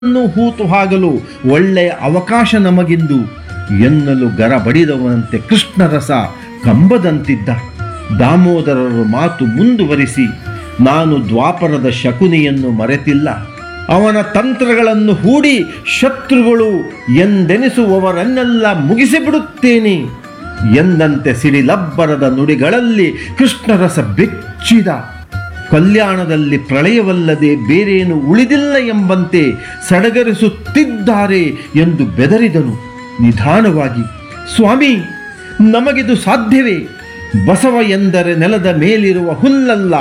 ನ್ನು ಹೂತು ಹಾಗಲು ಒಳ್ಳೆಯ ಅವಕಾಶ ನಮಗಿಂದು ಎನ್ನಲು ಗರ ಬಡಿದವನಂತೆ ಕೃಷ್ಣರಸ ಕಂಬದಂತಿದ್ದ ದಾಮೋದರರು ಮಾತು ಮುಂದುವರಿಸಿ ನಾನು ದ್ವಾಪರದ ಶಕುನಿಯನ್ನು ಮರೆತಿಲ್ಲ ಅವನ ತಂತ್ರಗಳನ್ನು ಹೂಡಿ ಶತ್ರುಗಳು ಎಂದೆನಿಸುವವರನ್ನೆಲ್ಲ ಮುಗಿಸಿಬಿಡುತ್ತೇನೆ ಎಂದಂತೆ ಸಿಡಿಲಬ್ಬರದ ನುಡಿಗಳಲ್ಲಿ ಕೃಷ್ಣರಸ ಬೆಚ್ಚಿದ ಕಲ್ಯಾಣದಲ್ಲಿ ಪ್ರಳಯವಲ್ಲದೆ ಬೇರೇನು ಉಳಿದಿಲ್ಲ ಎಂಬಂತೆ ಸಡಗರಿಸುತ್ತಿದ್ದಾರೆ ಎಂದು ಬೆದರಿದನು ನಿಧಾನವಾಗಿ ಸ್ವಾಮಿ ನಮಗಿದು ಸಾಧ್ಯವೇ ಬಸವ ಎಂದರೆ ನೆಲದ ಮೇಲಿರುವ ಹುಲ್ಲಲ್ಲ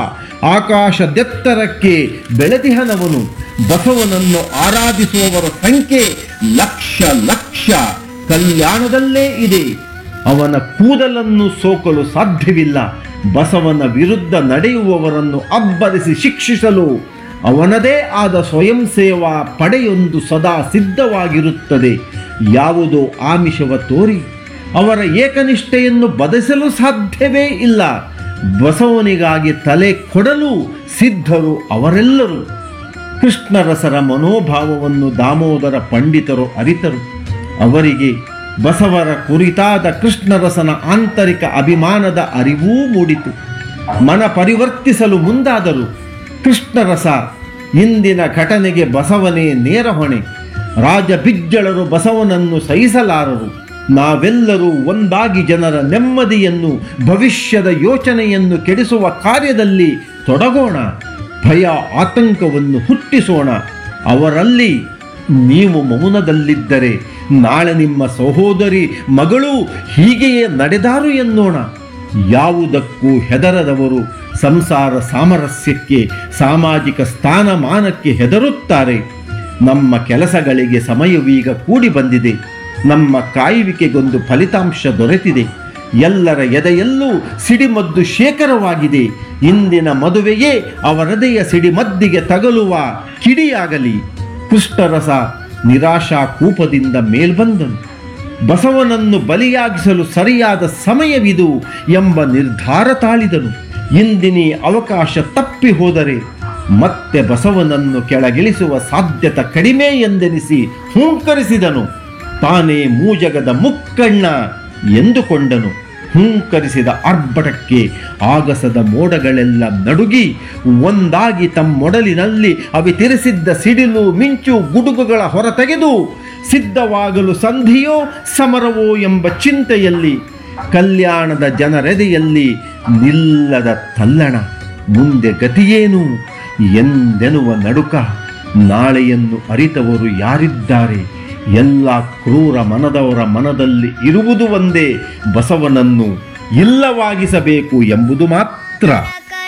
ಆಕಾಶದೆತ್ತರಕ್ಕೆ ಬೆಳೆದಿಹನವನು ಬಸವನನ್ನು ಆರಾಧಿಸುವವರ ಸಂಖ್ಯೆ ಲಕ್ಷ ಲಕ್ಷ ಕಲ್ಯಾಣದಲ್ಲೇ ಇದೆ ಅವನ ಕೂದಲನ್ನು ಸೋಕಲು ಸಾಧ್ಯವಿಲ್ಲ ಬಸವನ ವಿರುದ್ಧ ನಡೆಯುವವರನ್ನು ಅಬ್ಬರಿಸಿ ಶಿಕ್ಷಿಸಲು ಅವನದೇ ಆದ ಸ್ವಯಂ ಸೇವಾ ಪಡೆಯೊಂದು ಸದಾ ಸಿದ್ಧವಾಗಿರುತ್ತದೆ ಯಾವುದೋ ಆಮಿಷವ ತೋರಿ ಅವರ ಏಕನಿಷ್ಠೆಯನ್ನು ಬದಲಿಸಲು ಸಾಧ್ಯವೇ ಇಲ್ಲ ಬಸವನಿಗಾಗಿ ತಲೆ ಕೊಡಲು ಸಿದ್ಧರು ಅವರೆಲ್ಲರೂ ಕೃಷ್ಣರಸರ ಮನೋಭಾವವನ್ನು ದಾಮೋದರ ಪಂಡಿತರು ಅರಿತರು ಅವರಿಗೆ ಬಸವರ ಕುರಿತಾದ ಕೃಷ್ಣರಸನ ಆಂತರಿಕ ಅಭಿಮಾನದ ಅರಿವೂ ಮೂಡಿತು ಮನ ಪರಿವರ್ತಿಸಲು ಮುಂದಾದರು ಕೃಷ್ಣರಸ ಇಂದಿನ ಘಟನೆಗೆ ಬಸವನೇ ನೇರ ಹೊಣೆ ರಾಜ ಬಿಜ್ಜಳರು ಬಸವನನ್ನು ಸಹಿಸಲಾರರು ನಾವೆಲ್ಲರೂ ಒಂದಾಗಿ ಜನರ ನೆಮ್ಮದಿಯನ್ನು ಭವಿಷ್ಯದ ಯೋಚನೆಯನ್ನು ಕೆಡಿಸುವ ಕಾರ್ಯದಲ್ಲಿ ತೊಡಗೋಣ ಭಯ ಆತಂಕವನ್ನು ಹುಟ್ಟಿಸೋಣ ಅವರಲ್ಲಿ ನೀವು ಮೌನದಲ್ಲಿದ್ದರೆ ನಾಳೆ ನಿಮ್ಮ ಸಹೋದರಿ ಮಗಳು ಹೀಗೆಯೇ ನಡೆದಾರು ಎನ್ನೋಣ ಯಾವುದಕ್ಕೂ ಹೆದರದವರು ಸಂಸಾರ ಸಾಮರಸ್ಯಕ್ಕೆ ಸಾಮಾಜಿಕ ಸ್ಥಾನಮಾನಕ್ಕೆ ಹೆದರುತ್ತಾರೆ ನಮ್ಮ ಕೆಲಸಗಳಿಗೆ ಸಮಯವೀಗ ಕೂಡಿ ಬಂದಿದೆ ನಮ್ಮ ಕಾಯುವಿಕೆಗೊಂದು ಫಲಿತಾಂಶ ದೊರೆತಿದೆ ಎಲ್ಲರ ಎದೆಯಲ್ಲೂ ಸಿಡಿಮದ್ದು ಶೇಖರವಾಗಿದೆ ಇಂದಿನ ಮದುವೆಯೇ ಅವರದೆಯ ಸಿಡಿಮದ್ದಿಗೆ ತಗಲುವ ಕಿಡಿಯಾಗಲಿ ಕೃಷ್ಣರಸ ನಿರಾಶಾ ಕೂಪದಿಂದ ಮೇಲ್ಬಂದನು ಬಸವನನ್ನು ಬಲಿಯಾಗಿಸಲು ಸರಿಯಾದ ಸಮಯವಿದು ಎಂಬ ನಿರ್ಧಾರ ತಾಳಿದನು ಇಂದಿನಿ ಅವಕಾಶ ತಪ್ಪಿ ಹೋದರೆ ಮತ್ತೆ ಬಸವನನ್ನು ಕೆಳಗಿಳಿಸುವ ಸಾಧ್ಯತೆ ಕಡಿಮೆ ಎಂದೆನಿಸಿ ಹೂಂಕರಿಸಿದನು ತಾನೇ ಮೂಜಗದ ಮುಕ್ಕಣ್ಣ ಎಂದುಕೊಂಡನು ಹೂಂಕರಿಸಿದ ಆರ್ಭಟಕ್ಕೆ ಆಗಸದ ಮೋಡಗಳೆಲ್ಲ ನಡುಗಿ ಒಂದಾಗಿ ತಮ್ಮೊಡಲಿನಲ್ಲಿ ಅವಿತಿರಿಸಿದ್ದ ಸಿಡಿಲು ಮಿಂಚು ಗುಡುಗುಗಳ ಹೊರತೆಗೆದು ಸಿದ್ಧವಾಗಲು ಸಂಧಿಯೋ ಸಮರವೋ ಎಂಬ ಚಿಂತೆಯಲ್ಲಿ ಕಲ್ಯಾಣದ ಜನರೆದೆಯಲ್ಲಿ ನಿಲ್ಲದ ತಲ್ಲಣ ಮುಂದೆ ಗತಿಯೇನು ಎಂದೆನುವ ನಡುಕ ನಾಳೆಯನ್ನು ಅರಿತವರು ಯಾರಿದ್ದಾರೆ ಎಲ್ಲ ಕ್ರೂರ ಮನದವರ ಮನದಲ್ಲಿ ಇರುವುದು ಒಂದೇ ಬಸವನನ್ನು ಇಲ್ಲವಾಗಿಸಬೇಕು ಎಂಬುದು ಮಾತ್ರ